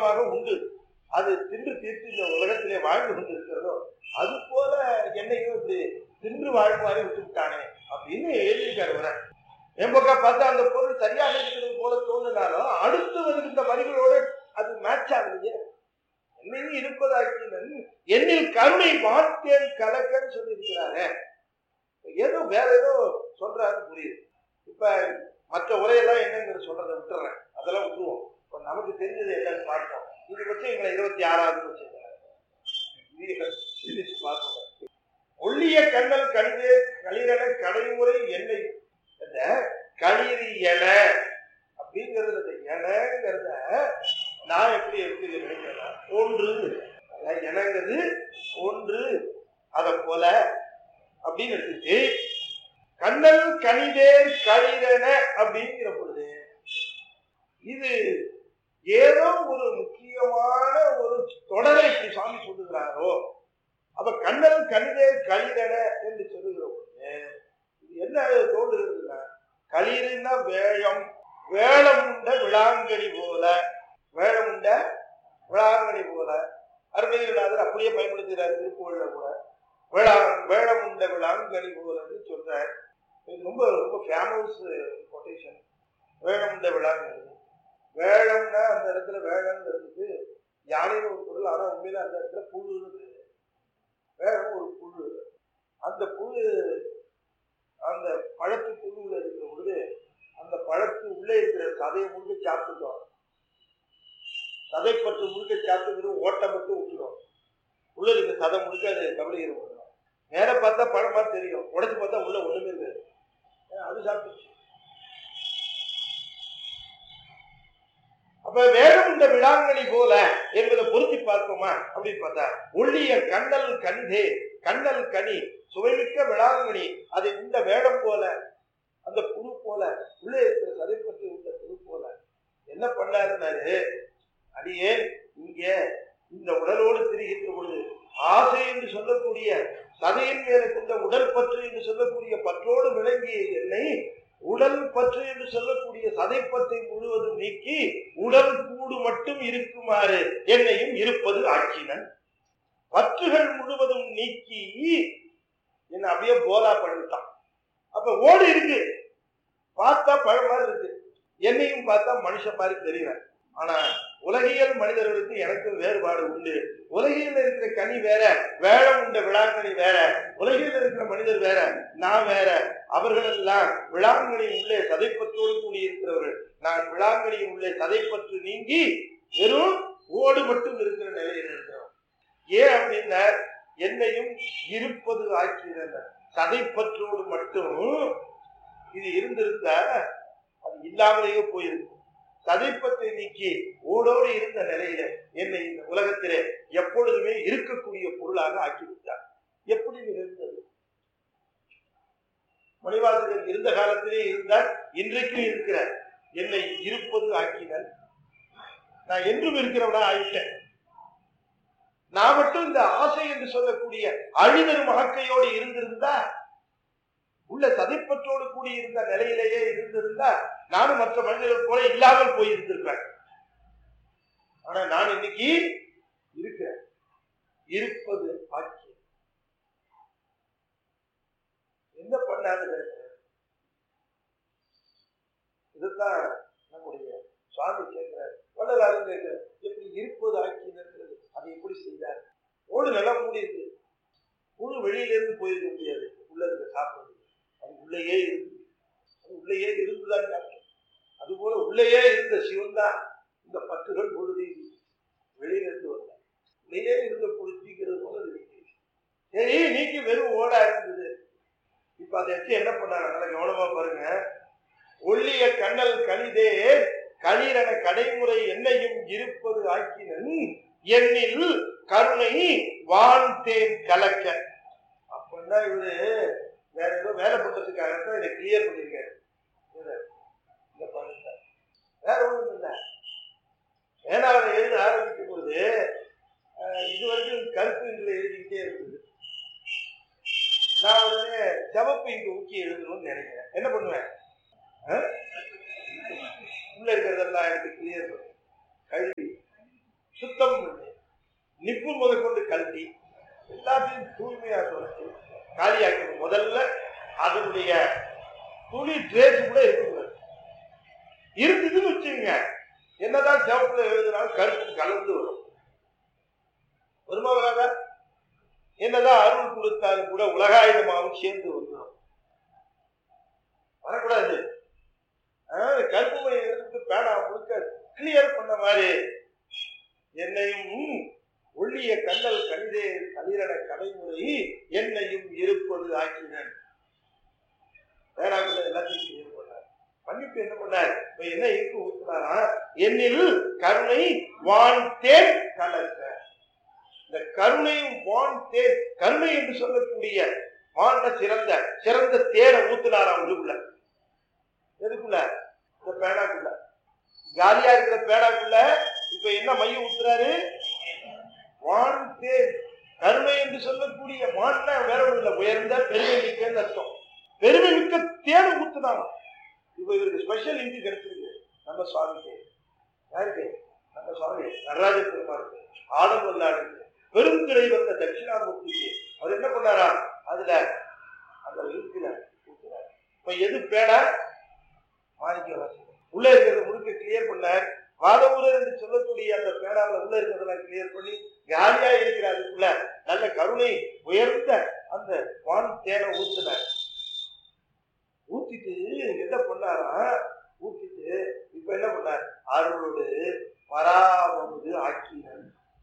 நிச்சயமாக உண்டு அது தின்று தீர்த்து இந்த உலகத்திலே வாழ்ந்து கொண்டிருக்கிறதோ அது போல என்னையும் இப்படி தின்று வாழ்வாரி விட்டு விட்டானே அப்படின்னு எழுதியிருக்காரு வர என் பக்கம் பார்த்தா அந்த பொருள் சரியாக இருக்கிறது போல தோணுனாலும் அடுத்து வருகின்ற வரிகளோட அது மேட்ச் ஆகுது என்னையும் இருப்பதாக்கினன் என்னில் கருணை மாற்றேன் கலக்கன்னு சொல்லியிருக்கிறாரு ஏதோ வேற ஏதோ சொல்றாரு புரியுது இப்ப மற்ற உரையெல்லாம் என்னங்கிற சொல்றதை விட்டுறேன் அதெல்லாம் விட்டுருவோம் இப்ப நமக்கு தெரிஞ்சது என்னன்னு பார்ப்போம் இது வச்சு எங்களை இருபத்தி ஆறாவது வச்சிருக்காங்க பார்ப்போம் ஒள்ளிய கண்ணல் கண்டு களிரன கடைமுறை என்னை இந்த களிரி என அப்படிங்கிறது இந்த எனங்கிறத நான் எப்படி எப்படி நினைக்கிறேன்னா ஒன்று அதான் எனங்கிறது ஒன்று அதை போல அப்படின்னு எடுத்துட்டு கண்ணல் கனிதேர் களிரன அப்படிங்கிற பொழுது இது ஏதோ ஒரு முக்கியமான ஒரு தொடரை இப்படி சாமி சொல்லுகிறாரோ அப்ப கண்ணல் கனிதேர் களிரன என்று சொல்லுகிற பொழுது இது என்ன தோன்றுகிறதுன்னா களிறுன்னா வேழம் வேளம் உண்ட விளாங்கனி போல வேளம் உண்ட விளாங்கனி போல அருமையிலாதர் அப்படியே பயன்படுத்துகிறார் திருப்பூர்ல கூட வேளா வேளம் உண்ட விளாங்கனி போலன்னு சொல்றார் இது ரொம்ப ரொம்ப ஃபேமஸ் கொட்டேஷன் வேளம் உண்ட விளாங்கனி வேளம்னா அந்த இடத்துல வேளம்ங்கிறதுக்கு யானைன்னு ஒரு பொருள் ஆனா உண்மையில அந்த இடத்துல புழுன்னு பேரு. வேளம் ஒரு புழு அந்த புழு அந்த பழத்து புழுவில் இருக்கிற பொழுது அந்த பழத்து உள்ளே இருக்கிற சதையை முழுக்க சாப்பிட்டுட்டோம் சதைப்பற்று முழுக்க சாப்பிட்டு ஓட்டை மட்டும் விட்டுடும் உள்ள இருக்கிற சதை முழுக்க அது கபடிகிற விடணும் நேர பார்த்தா பழமா தெரியும் உடச்சு பார்த்தா உள்ள ஒண்ணுமே இருக்காது ஏன்னா அது சாப்பிட்டுச்சு அப்ப வேடம் இந்த விடாங்கனி போல என்பதை பொருத்தி பார்ப்போமா அப்படின்னு பார்த்தா ஒள்ளிய கண்ணல் கண்டே கண்ணல் கனி சுவைமிக்க விளாங்கனி அதை இந்த வேடம் போல அந்த புழு போல உள்ளே இருக்கிற சதைப்பற்றி உள்ள புழு போல என்ன பண்ணாருன்னாரு அடியே இங்க இந்த உடலோடு திரிகின்ற பொழுது ஆசை என்று சொல்லக்கூடிய சதையின் மேல கொண்ட உடல் பற்று என்று சொல்லக்கூடிய பற்றோடு விளங்கிய என்னை உடல் பற்று என்று சொல்லக்கூடிய சதைப்பற்றை முழுவதும் நீக்கி உடல் கூடு மட்டும் இருக்குமாறு என்னையும் இருப்பது ஆக்கினன் பற்றுகள் முழுவதும் நீக்கி என்ன அப்படியே போலா பண்ணிட்டான் அப்ப ஓடு இருக்கு பார்த்தா பழம் மாதிரி இருக்கு என்னையும் பார்த்தா மனுஷன் மாதிரி தெரியல ஆனா உலகியல் மனிதர்களுக்கு எனக்கு வேறுபாடு உண்டு உலகில் இருக்கிற கனி வேற வேளம் உண்ட விழாங்கனி வேற உலகில் இருக்கிற மனிதர் வேற நான் வேற அவர்கள் எல்லாம் விழாங்கனின் உள்ளே சதைப்பற்றோடு கூடி இருக்கிறவர்கள் நான் விழாங்கனியின் உள்ளே சதைப்பற்று நீங்கி வெறும் ஓடு மட்டும் இருக்கிற நிலையில் இருக்கிறோம் ஏன் அப்படின்னா என்னையும் இருப்பது ஆக்கியிருந்த சதைப்பற்றோடு மட்டும் இது இருந்திருந்தா அது இல்லாமலேயே போயிருக்கும் சதைப்பத்தை நீக்கி ஓடோடு இருந்த நிலையில என்னை இந்த உலகத்திலே எப்பொழுதுமே இருக்கக்கூடிய பொருளாக ஆக்கிவிட்டார் எப்படி நிகழ்ந்தது மணிவாசகர் இருந்த காலத்திலே இருந்தார் இன்றைக்கும் இருக்கிறார் என்னை இருப்பது ஆக்கினர் நான் என்றும் இருக்கிறவனா ஆயிட்டேன் நான் மட்டும் இந்த ஆசை என்று சொல்லக்கூடிய அழிதரும் ஆக்கையோடு இருந்திருந்தா உள்ள சதைப்பற்றோடு கூடி இருந்த நிலையிலேயே இருந்திருந்தா நானும் மற்ற மனிதர்கள் போல இல்லாமல் போயிருந்திருப்பேன் ஆனா நான் இன்னைக்கு இருக்கிறேன் இருப்பது ஆட்சி என்ன பண்ணாரு இதுதான் நம்முடைய சுவாமி கேட்கிறார் வள்ளலாரும் கேட்கிறார் எப்படி இருப்பது ஆக்கினது அதை எப்படி செய்தார் ஓடு நல்லா மூடி இருக்கு புழு வெளியில இருந்து போயிருக்க முடியாது உள்ள இருக்க சாப்பிடுறது அது உள்ளேயே இருந்து அது உள்ளேயே இருந்துதான் சாப்பிடும் அது போல உள்ளேயே இருந்த சிவன் தான் இந்த பற்றுகள் பொழுது வெளியில இருந்து வந்தார் உள்ளேயே இருந்த பொழுதிக்கிறது போல இருக்கு சரி நீக்கி வெறும் ஓடா இருந்தது இப்ப அதை வச்சு என்ன பண்ணாங்க நல்லா கவனமா பாருங்க ஒள்ளிய கண்ணல் கனிதே களிரன கடைமுறை என்னையும் இருப்பது ஆக்கினன் என்னில் கருணை வான் தேன் கலக்க அப்படின்னா இவரு வேற ஏதோ வேலை பண்றதுக்காக தான் இதை கிளியர் பண்ணியிருக்காரு இவரு. இந்த பாருங்க. வேற ஒண்ணும் இல்லை ஏனாவை எழுத ஆரம்பிக்கும் போது அஹ், இது வரைக்கும் கருப்பு இங்கில எழுதிக்கிட்டே இருக்குது நான் உடனே சிவப்பு இங்கு ஊக்கி எழுதணும்னு நினைக்கிறேன் என்ன பண்ணுவேன் அஹ்? உள்ள இருக்கிறதெல்லாம் எடுத்து கிளியர் பண்ணி கழுவி சுத்தம் பண்ணி நிப்பு முதற்கொண்டு கழட்டி எல்லாத்தையும் தூய்மையா தொடச்சு காலியாக்கணும் முதல்ல அதனுடைய துணி ட்ரேஸ் கூட இருக்கக்கூடாது இருந்ததுன்னு வச்சுங்க என்னதான் சிவப்புல எழுதுனாலும் கருப்பு கலந்து வரும் வருமா வராதா என்னதான் அருள் கொடுத்தாலும் கூட உலகாயுதமாகவும் சேர்ந்து வந்துடும் வரக்கூடாது அதாவது கருப்பு மணி எடுத்து பேனா முழுக்க கிளியர் பண்ண மாதிரி என்னையும் ஒள்ளிய கண்ணல் கணிதே கதிரட கடைமுறை என்னையும் இருப்பது ஆக்கினன் பேனாக்குள்ள எல்லாத்தையும் கிளியர் பண்ணார் பண்ணிட்டு என்ன பண்ணார் இப்ப என்ன இருக்கு ஊத்துனாரா என்னில் கருணை வான் தேன் கலக்க இந்த கருணையும் வான் தேன் கருணை என்று சொல்லக்கூடிய வான சிறந்த சிறந்த தேனை ஊத்துனாராம் உள்ளுக்குள்ள எதுக்குள்ள இந்த பேனாக்குள்ள காலியா இருக்கிற பேனாக்குள்ள இப்ப என்ன மையம் ஊத்துறாரு வான் தேன் கருணை என்று சொல்லக்கூடிய வான்னா வேற ஒண்ணு இல்ல உயர்ந்த பெருமை மிக்கன்னு அர்த்தம் பெருமை மிக்க தேனை ஊத்துனாராம் இப்ப இவருக்கு ஸ்பெஷல் இங்கு கிடைச்சிருக்கு நம்ம சுவாமிக்கு யாருக்கு நம்ம சுவாமி நடராஜ பெருமாளுக்கு ஆடம்பல்லாடுக்கு பெருந்துறை வந்த தட்சிணாமூர்த்திக்கு அவர் என்ன பண்ணாரா அதுல அந்த இருக்குல ஊத்துறாரு இப்ப எது பேனா மாணிக்க வாசகம் உள்ள இருக்கிறது முழுக்க கிளியர் பண்ணார் வாதவூரர் என்று சொல்லக்கூடிய அந்த பேனாவில் உள்ள இருக்கிறதெல்லாம் கிளியர் பண்ணி காலியா இருக்கிற அதுக்குள்ள நல்ல கருணை உயர்ந்த அந்த வான் தேனை ஊத்துனார் ஊத்திட்டு என்ன பண்ணாரா ஊத்திட்டு இப்ப என்ன பண்ணார் அருளோடு பராமது ஆக்கினார்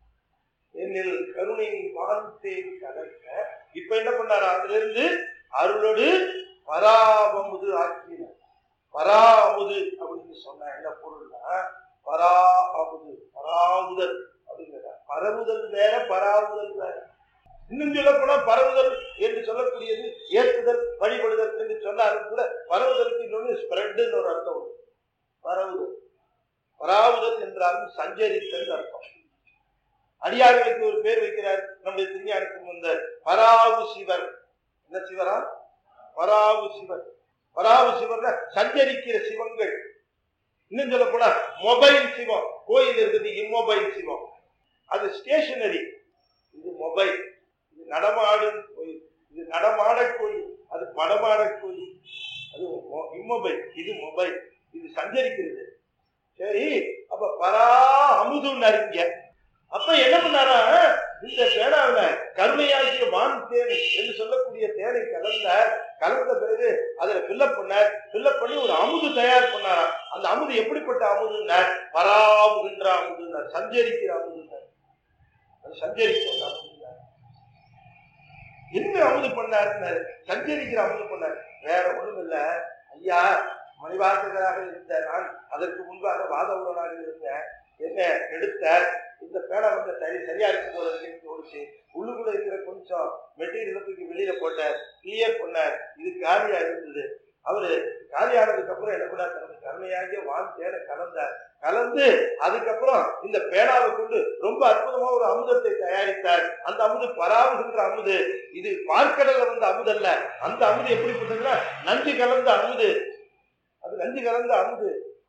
என்னில் கருணை வான்தேன் கலக்க இப்ப என்ன பண்ணாரா அதுல இருந்து அருளோடு பராபமுது ஆக்கினார் பராமுது அப்படின்னு சொன்னா என்ன பொருள்னா பரா அமுது பராமுதல் அப்படிங்கிற பரவுதல் வேற பராமுதல் வேற இன்னும் சொல்ல போனா பரவுதல் என்று சொல்லக்கூடியது ஏற்றுதல் வழிபடுதல் என்று சொன்னாலும் கூட பரவுதலுக்கு இன்னொன்று ஸ்ப்ரெட்னு ஒரு அர்த்தம் உண்டு பரவுதல் பராவுதல் என்றாலும் சஞ்சரித்தல் அர்த்தம் அடியார்களுக்கு ஒரு பேர் வைக்கிறார் நம்முடைய திருஞானத்துக்கு வந்த பராவு சிவர் என்ன சிவரா பராவு சிவர் பராவு சிவர்னா சஞ்சரிக்கிற சிவங்கள் இன்னும் சொல்ல போனா மொபைல் சிவம் கோயில் இருக்குது இம்மொபைல் சிவம் அது ஸ்டேஷனரி இது மொபைல் இது நடமாடும் கோயில் இது நடமாட கோயில் அது படமாட கோயில் அது இம்மொபைல் இது மொபைல் இது சஞ்சரிக்கிறது சரி அப்ப பரா அமுதுன்னாருங்க அப்ப என்ன பண்ணாரா இந்த பேனாவில கருணையாகிய வான் தேன் என்று சொல்லக்கூடிய தேனை கலந்தார் கலந்த பிறகு அதுல ஃபில்லப் பண்ணார் ஃபில்லப் பண்ணி ஒரு அமுது தயார் பண்ணாராம் அந்த அமுது எப்படிப்பட்ட அமுதுன்னார் பராமுகின்ற அமுதுன்னார் சஞ்சரிக்கிற அமுதுன்னார் அது சஞ்சரிக்கிற அமுதுன்னார் என்ன அமுது பண்ணாருன்னாரு சஞ்சரிக்கிற அமுது பண்ணார் வேற ஒண்ணும் இல்ல ஐயா மணிவாசகராக இருந்த நான் அதற்கு முன்பாக வாதவுடனாக இருந்தேன் என்ன எடுத்த இந்த பேடை வந்து சரி சரியா இருக்கும் போல இருக்குன்னு தோணுச்சு உள்ளுக்குள்ள இருக்கிற கொஞ்சம் மெட்டீரியல் தூக்கி வெளியில போட்டார் கிளியர் பண்ணார் இது காலியா இருந்தது அவரு காலியானதுக்கு அப்புறம் என்ன பண்ணார் தனது கருணையாகிய வான் தேட கலந்தார் கலந்து அதுக்கப்புறம் இந்த பேனாவை கொண்டு ரொம்ப அற்புதமா ஒரு அமுதத்தை தயாரித்தார் அந்த அமுது பராவுகின்ற அமுது இது பார்க்கடல்ல வந்த அமுது அல்ல அந்த அமுது எப்படிப்பட்டதுன்னா நஞ்சு கலந்த அமுது அது நஞ்சு கலந்த அமுது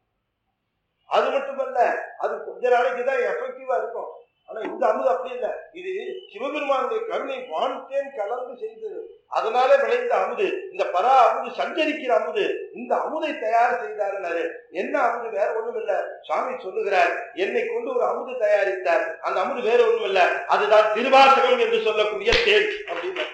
அது மட்டுமல்ல அது கொஞ்ச நாளைக்கு தான் எஃபெக்டிவா இருக்கும் ஆனா இந்த அமுது அப்படி இல்லை இது சிவபெருமானுடைய கருணை வான்தேன் கலந்து செய்தது அதனால விளைந்த அமுது இந்த பரா அமுது சஞ்சரிக்கிற அமுது இந்த அமுதை தயார் செய்தாருன்னாரு என்ன அமுது வேற ஒண்ணும் இல்ல சுவாமி சொல்லுகிறார் என்னை கொண்டு ஒரு அமுது தயாரித்தார் அந்த அமுது வேற ஒண்ணும் இல்ல அதுதான் திருவாசகம் என்று சொல்லக்கூடிய தேன் அப்படின்னு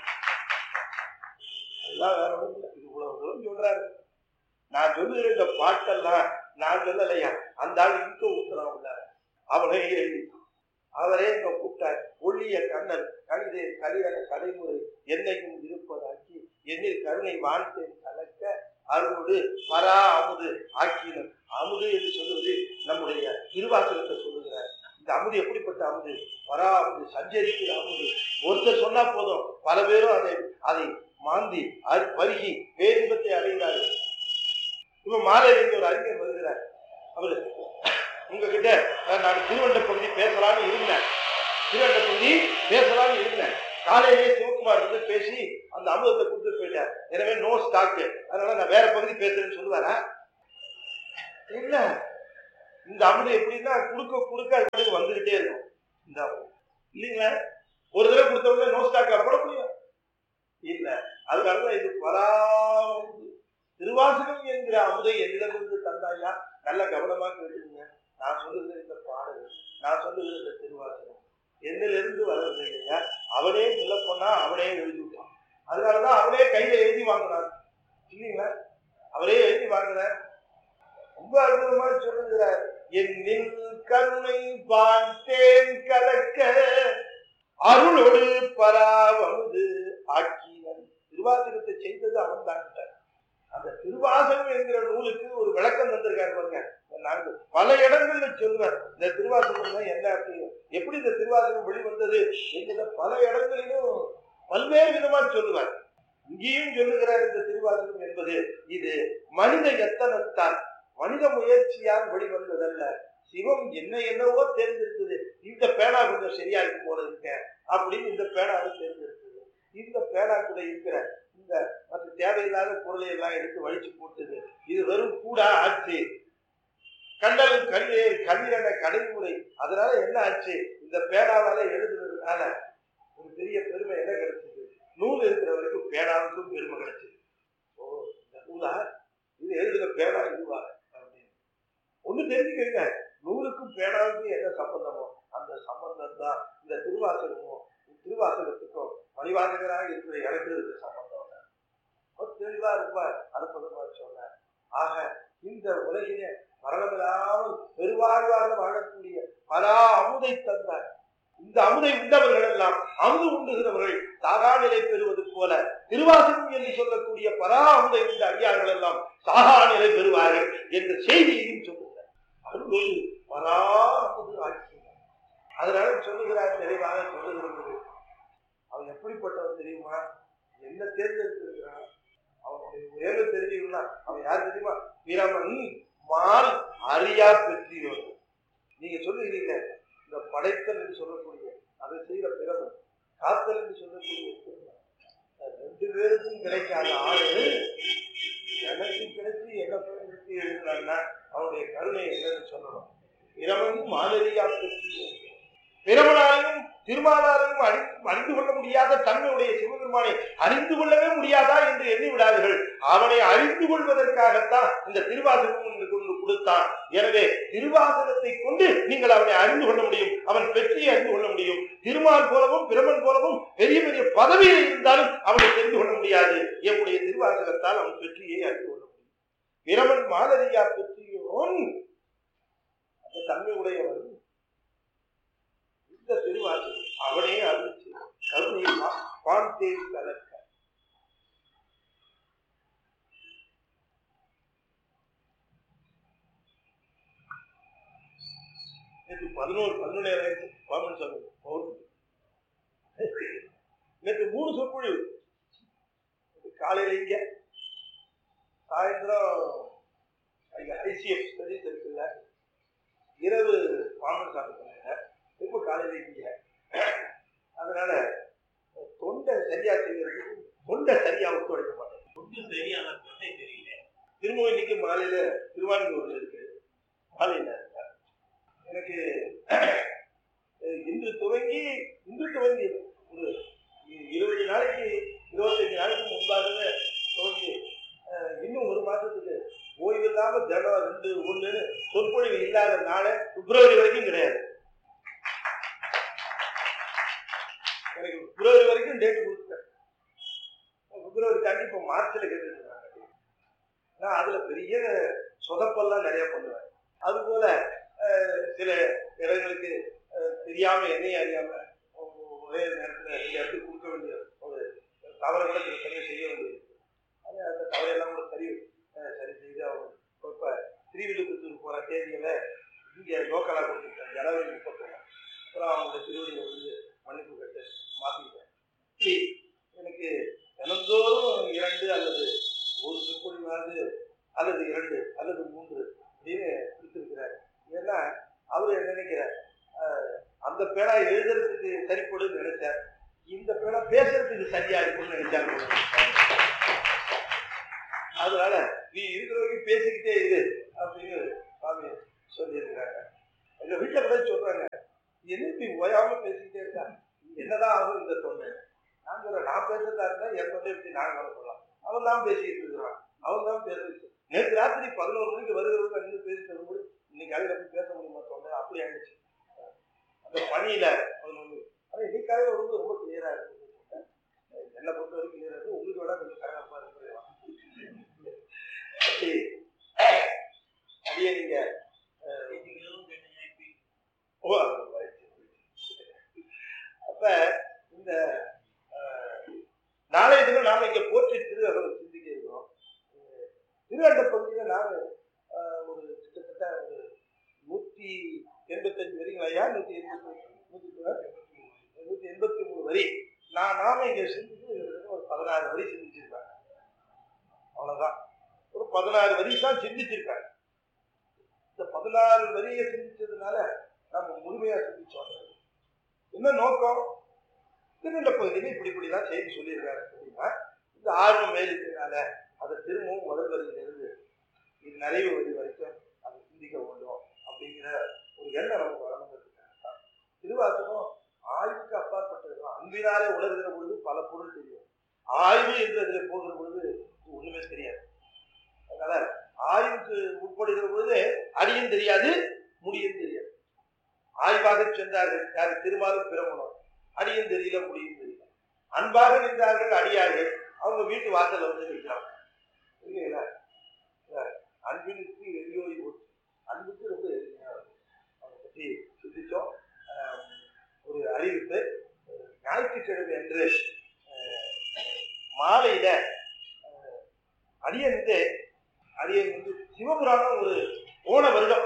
அதுதான் வேற ஒண்ணும் இல்லை இது இவ்வளவு தூரம் சொல்றாரு நான் சொல்லுகிற இந்த பாட்டெல்லாம் நான் சொல்லலையா அந்த ஆள் இங்க ஊத்துறான் உள்ள அவனே எழுதி அவரே இங்க கூப்பிட்டார் ஒளிய கண்ணன் கவிதை கலிரக கலைமுறை என்னையும் இருப்பதாக்கி என்னில் கருணை வாழ்த்தேன் கலக்க அருளோடு பரா அமுது ஆக்கினர் அமுது என்று சொல்லுவது நம்முடைய திருவாசகத்தை சொல்லுகிறார் இந்த அமுது எப்படிப்பட்ட அமுது பரா அமுது சஞ்சரிக்கிற அமுது ஒருத்தர் சொன்னா போதும் பல பேரும் அதை அதை மாந்தி அரு பருகி பேரின்பத்தை அடைகிறார்கள் இப்ப மாலையிலிருந்து ஒரு அறிஞர் வருகிறார் அவரு உங்ககிட்ட நான் திருவண்ட பகுதி பேசலாம்னு இருந்தேன் திருவண்ட பகுதி பேசலாம்னு இருந்தேன் காலையிலேயே சிவகுமார் வந்து பேசி அந்த அமுதத்தை கொடுத்துட்டு போயிட்டார் எனவே நோ ஸ்டாக்கு அதனால நான் வேற பகுதி பேசுறேன்னு சொல்லுவாரா இல்ல இந்த அமுது எப்படின்னா குடுக்க குடுக்க அது வந்துகிட்டே இருக்கும் இந்த இல்லைங்களா ஒரு தடவை கொடுத்த உடனே நோ ஸ்டாக்கா போட முடியும் இல்ல அதனாலதான் இது பராமரிப்பு திருவாசகம் என்கிற அமுதை என்னிடமிருந்து தந்தாயா நல்ல கவனமா கேட்டுங்க நான் சொல்லுகிற இந்த பாடல் நான் சொல்லுகிற இந்த திருவாசகம் என்னிலிருந்து வர்றது இல்லையா அவனே சொல்ல போனா அவனே எழுதி விட்டான் அதனாலதான் அவனே கையில எழுதி வாங்கினான் இல்லைங்களா அவரே எழுதி வாங்கினார் ரொம்ப அற்புதமா சொல்லுகிறார் என்னின் கருணை பார்த்தேன் கலக்க அருளோடு பராவமுது ஆக்கினன் திருவாசகத்தை செய்தது அவன் தான் அந்த திருவாசகம் என்கிற நூலுக்கு ஒரு விளக்கம் தந்திருக்காரு பாருங்க நாங்கள் பல இடங்கள்ல சொல்லுவேன் இந்த திருவாசகம் தான் என்ன அப்படின்னு எப்படி இந்த திருவாசகம் வெளிவந்தது என்கிற பல இடங்களிலும் பல்வேறு விதமா சொல்லுவார் இங்கேயும் சொல்லுகிறார் இந்த திருவாசகம் என்பது இது மனித எத்தனத்தான் மனித முயற்சியால் வெளிவந்ததல்ல சிவம் என்ன என்னவோ தேர்ந்தெடுத்தது இந்த பேனா கொஞ்சம் சரியா இருக்கும் போல இருக்க அப்படின்னு இந்த பேனாவை தேர்ந்தெடுத்தது இந்த பேனாக்குள்ள இருக்கிற இந்த மற்ற தேவையில்லாத பொருளை எல்லாம் எடுத்து வலிச்சு போட்டது இது வெறும் கூடா ஆச்சு கண்டல் கல்வி கல்வியான கடைமுறை அதனால என்ன ஆச்சு இந்த பேனாவால எழுதுனதுனால ஒரு பெரிய பெருமை என்ன கிடைச்சது நூல் இருக்கிற வரைக்கும் பேனாவுக்கும் பெருமை கிடைச்சது ஓ இந்த நூலா இது எழுதுன பேனா இதுவா அப்படின்னு ஒண்ணு தெரிஞ்சுக்கங்க நூலுக்கும் பேனாவுக்கும் என்ன சம்பந்தமோ அந்த சம்பந்தம் தான் இந்த திருவாசகமும் திருவாசகத்துக்கும் மணிவாசகராக இருக்கிற எனக்கு இருக்கிற சம்பந்தம் ரொம்ப தெளிவா ரொம்ப அற்புதமா சொன்னார் ஆக இந்த உலகிலே மரணமில்லாமல் பெருவாழ்வாக வாழக்கூடிய பலா அமுதை தந்தார் இந்த அமுதை உண்டவர்கள் எல்லாம் அமுது உண்டுகிறவர்கள் சாகா நிலை பெறுவது போல திருவாசகம் என்று சொல்லக்கூடிய பரா அமுதை உண்ட அடியார்கள் எல்லாம் சாகா நிலை பெறுவார்கள் என்ற செய்தியையும் சொல்லுகிறார் அருள் பரா அமுது ஆக்கினார் அதனால சொல்லுகிறார் நிறைவாக சொல்லுகிறது அவன் எப்படிப்பட்டவன் தெரியுமா என்ன தேர்ந்தெடுத்திருக்கிறான் அவனுடைய உயர்வு தெரிஞ்சுக்கணும் அவன் யார் தெரியுமா பிரமன் மால் அறியா பெற்றியோர் நீங்க சொல்லுகிறீங்க இந்த படைத்தல் என்று சொல்லக்கூடிய அதை செய்த பிரமன் காத்தல் என்று சொல்லக்கூடிய பிரமன். ரெண்டு பேருக்கும் கிடைக்காத ஆளு எனக்கு கிடைச்சி என்ன பயன்படுத்தி எழுதுனான்னா அவனுடைய கருணை என்னன்னு சொல்லணும் பிரமன் மாலரியா பெற்றியோர் பிரமனாலையும் திருமாலாலையும் அறி அறிந்து கொள்ள முடியாத தன்மையுடைய சிவபெருமானை அறிந்து கொள்ளவே முடியாதா என்று எண்ணி விடாதீர்கள் அவனை அறிந்து கொள்வதற்காகத்தான் இந்த திருவாசகம் உங்களுக்கு ஒன்று கொடுத்தான் எனவே திருவாசகத்தை கொண்டு நீங்கள் அவனை அறிந்து கொள்ள முடியும் அவன் வெற்றியை அறிந்து கொள்ள முடியும் திருமால் போலவும் பிரமன் போலவும் பெரிய பெரிய பதவியில் இருந்தாலும் அவனை தெரிந்து கொள்ள முடியாது எம்முடைய திருவாசகத்தால் அவன் வெற்றியை அறிந்து கொள்ள முடியும் பிரமன் மாலரியா பெற்றியோன் அந்த தன்மை உடையவன் இந்த திருவாசகம் அவனே அறிவிச்சு கருணை பாந்தேன் கலக்க நேற்று பதினோரு பதினொன்றாயிரம் பாமன் சாமி பௌர்ணமி நேற்று மூணு சொற்பொழிவு காலையில இங்க சாயந்தரம் அங்க ஐசிஎஃப் ஸ்டடிஸ் இருக்குல்ல இரவு பாமன் சாமி பண்ணாங்க திரும்ப காலையில இங்க அதனால தொண்டை சரியா செய்யறதுக்கு தொண்டை சரியா ஒத்துழைக்க மாட்டேன் கொஞ்சம் சரியான தொண்டை தெரியல திரும்ப இன்னைக்கு மாலையில திருவான்மூர்ல இருக்கு மாலையில எனக்கு அஹ், இன்று துவங்கி இன்று துவங்கி ஒரு இ- இருபது நாளைக்கு இருபத்தஞ்சு நாளைக்கு முன்பாகவே துவங்கி அஹ், இன்னும் ஒரு மாசத்துக்கு ஓய்வு இல்லாம தினம் ரெண்டு ஒண்ணுன்னு சொற்பொழிவு இல்லாத நாளை பிப்ரவரி வரைக்கும் கிடையாது எனக்கு பிப்ரவரி வரைக்கும் டேட் கொடுத்துட்டேன் பிப்ரவரி தாண்டி இப்போ மார்ச்ல கேட்டுருக்காங்க நான் அதுல பெரிய சொதப்பெல்லாம் நிறைய பண்ணுவேன் அது போல அஹ், சில இடங்களுக்கு அஹ், தெரியாம என்னையும் அறியாம ஒ- ஒரே நேரத்துல ரெண்டு இடத்துக்கு கொடுக்க வேண்டிய ஒரு தவறுகளை சில சமயம் செய்ய வேண்டியது அது அந்த தவறையெல்லாம் கூட சரி அஹ், சரி செய்து அவங்க இப்ப- இப்ப திருவில்லிபுத்தூர் போற தேதியில இங்க லோக்கலா கொடுத்துருக்கேன் ஜனவரி முப்பத்தொன்னு அப்புறம் அவங்களோட திருவடியில வந்து மன்னிப்பு கேட்டு மாத்திக்கிட்டேன் இப்படி எனக்கு தினந்தோறும் இரண்டு அல்லது ஒரு சொற்பொழிவாவது அல்லது இரண்டு அல்லது மூன்று அப்படின்னு கொடுத்திருக்கிறார் ஏன்னா அவர் என்ன நினைக்கிறார் அஹ், அந்த பேனா எழுதுறதுக்கு சரிப்படுன்னு நினைச்சார் இந்த பேனா பேசுறதுக்கு சரியா இருக்கும்னு நினைச்சாங்க அதனால நீ இருக்கிற வரைக்கும் பேசிக்கிட்டே இரு அப்படின்னு சாமி சொல்லியிருக்கிறாங்க எங்க வீட்டுல கூட சொல்றாங்க என்ன இப்படி ஓயாம தான் பேசிட்டு இருக்கிறான் அவன் தான் பேசுறது நேற்று ராத்திரி பதினோரு மணிக்கு வருகிறவங்க நின்று பேசிட்டு வரும்போது இன்னைக்கு காலையில போய் பேச முடியுமா சொன்னேன் அப்படி ஆயிடுச்சு அந்த பணியில பதினொன்று ஆனா இன்னைக்கு காலையில வரும்போது ரொம்ப கிளியரா இருக்கு என்னை பொறுத்த வரைக்கும் கிளியரா இருக்கு உங்களுக்கு விட கொஞ்சம் கரகரப்பா இருக்கு அப்படி அப்படியே நீங்க பேட்டிகளும் கேட்டீங்க இப்ப ஓ, அது right. அப்ப இந்த அஹ், நாளைய தினம் நாம இங்க போற்றி திருவகம் சிந்திக்க இருக்கிறோம் அஹ், திருவண்ட பகுதியில் நாம அஹ், ஒரு கிட்டத்தட்ட ஒரு நூத்தி எண்பத்தஞ்சு வரிங்களா ஐயா நூத்தி எண்பத்தி நூத்தி நூத்தி எண்பத்தி மூணு வரி நான் நாம இங்க சிந்திச்சு கிட்டத்தட்ட ஒரு பதினாறு வரி சிந்திச்சிருக்காங்க அவ்வளவுதான் ஒரு பதினாறு வரி தான் சிந்திச்சிருக்காங்க இந்த பதினாறு வரியை சிந்திச்சதுனால நம்ம முழுமையா சிந்திச்சோம் என்ன நோக்கம் திருநெல்ல பகுதியில் இப்படி இப்படிலாம் செய்தி சொல்லியிருக்காரு அப்படின்னா இந்த ஆர்வம் மேலிட்டனால அதை திரும்பவும் முதல் வரியிலிருந்து இது நிறைவு வரி வரைக்கும் அதை சிந்திக்க வேண்டும் அப்படிங்கிற ஒரு எண்ணம் நமக்கு வரணுங்கிறதுக்காக தான் திருவாசகம் ஆய்வுக்கு அப்பாற்பட்டது அன்பினாலே உணர்கிற பொழுது பல பொருள் தெரியும் ஆய்வு என்று அதில் போகிற பொழுது ஒண்ணுமே தெரியாது அதனால ஆய்வுக்கு உட்படுகிற பொழுது அடியும் தெரியாது முடியும் தெரியாது ஆய்வாக சென்றார்கள் யார் திருமாலும் பிரமணம் அடியும் தெரியல முடியும் தெரியல அன்பாக நின்றார்கள் அடியார்கள் அவங்க வீட்டு வாசல்ல வந்து நிற்கிறாங்க இல்லைங்களா இல்ல, அன்பினுக்கு எளியோய் போச்சு அன்புக்கு ரொம்ப எளிமையா இருக்கு. அதை பற்றி சிந்திச்சோம் ஆஹ், ஒரு அறிவிப்பு அஹ், ஞாயிற்றுக்கிழமை அன்று ஆஹ், மாலையில ஆஹ், அடியன் வந்து அடியன் வந்து சிவபுராணம் ஒரு போன வருடம்